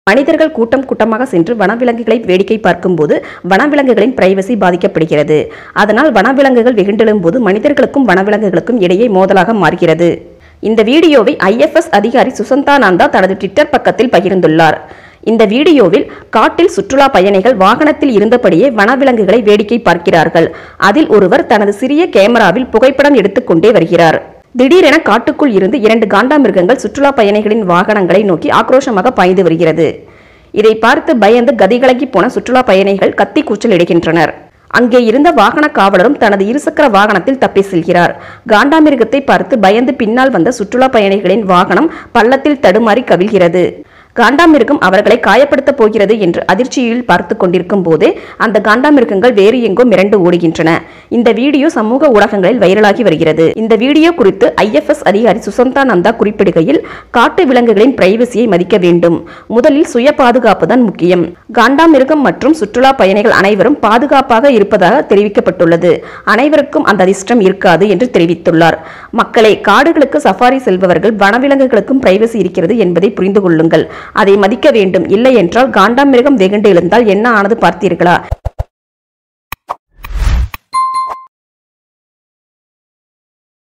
மனிதர்கள் கூட்டம் கூட்டமாக சென்று வனவிலங்குகளை வேடிக்கை பார்க்கும்போது வனவிலங்குகளின் பிரைவசி பாதிக்கப்படுகிறது அதனால் வனவிலங்குகள் வெகுண்டெழும் போது மனிதர்களுக்கும் வனவிலங்குகளுக்கும் இடையே மோதலாக மாறுகிறது இந்த வீடியோவை ஐஎஃப்எஸ் அதிகாரி சுசந்தா நந்தா தனது ட்விட்டர் பக்கத்தில் பகிர்ந்துள்ளார் இந்த வீடியோவில் காட்டில் சுற்றுலா பயணிகள் வாகனத்தில் இருந்தபடியே வனவிலங்குகளை வேடிக்கை பார்க்கிறார்கள் அதில் ஒருவர் தனது சிறிய கேமராவில் புகைப்படம் எடுத்துக்கொண்டே வருகிறார் திடீரென காட்டுக்குள் இருந்து இரண்டு காண்டாமிருகங்கள் சுற்றுலா பயணிகளின் வாகனங்களை நோக்கி ஆக்ரோஷமாக பாய்ந்து வருகிறது இதை பார்த்து பயந்து கதிகலகி போன சுற்றுலா பயணிகள் கத்தி கூச்சல் இடுகின்றனர் அங்கே இருந்த வாகன காவலரும் தனது இருசக்கர வாகனத்தில் தப்பி செல்கிறார் காண்டாமிருகத்தை பார்த்து பயந்து பின்னால் வந்த சுற்றுலா பயணிகளின் வாகனம் பள்ளத்தில் தடுமாறி கவிழ்கிறது காண்டாமிருகம் அவர்களை காயப்படுத்தப் போகிறது என்று அதிர்ச்சியில் பார்த்து கொண்டிருக்கும் போதே அந்த காண்டாமிருகங்கள் வேறு எங்கோ மிரண்டு ஓடுகின்றன இந்த வீடியோ சமூக ஊடகங்களில் வைரலாகி வருகிறது இந்த வீடியோ குறித்து ஐஎஃப்எஸ் அதிகாரி சுசந்தா நந்தா குறிப்பிடுகையில் காட்டு விலங்குகளின் பிரைவசியை மதிக்க வேண்டும் முதலில் சுய பாதுகாப்பு தான் முக்கியம் காண்டாமிருகம் மற்றும் சுற்றுலா பயணிகள் அனைவரும் பாதுகாப்பாக இருப்பதாக தெரிவிக்கப்பட்டுள்ளது அனைவருக்கும் அந்த அதிர்ஷ்டம் இருக்காது என்று தெரிவித்துள்ளார் மக்களே காடுகளுக்கு சஃபாரி செல்பவர்கள் வனவிலங்குகளுக்கும் பிரைவசி இருக்கிறது என்பதை புரிந்து கொள்ளுங்கள் அதை மதிக்க வேண்டும் இல்லை என்றால் காண்டாமிருகம் வெகுண்டு எழுந்தால் என்ன ஆனது பார்த்தீர்களா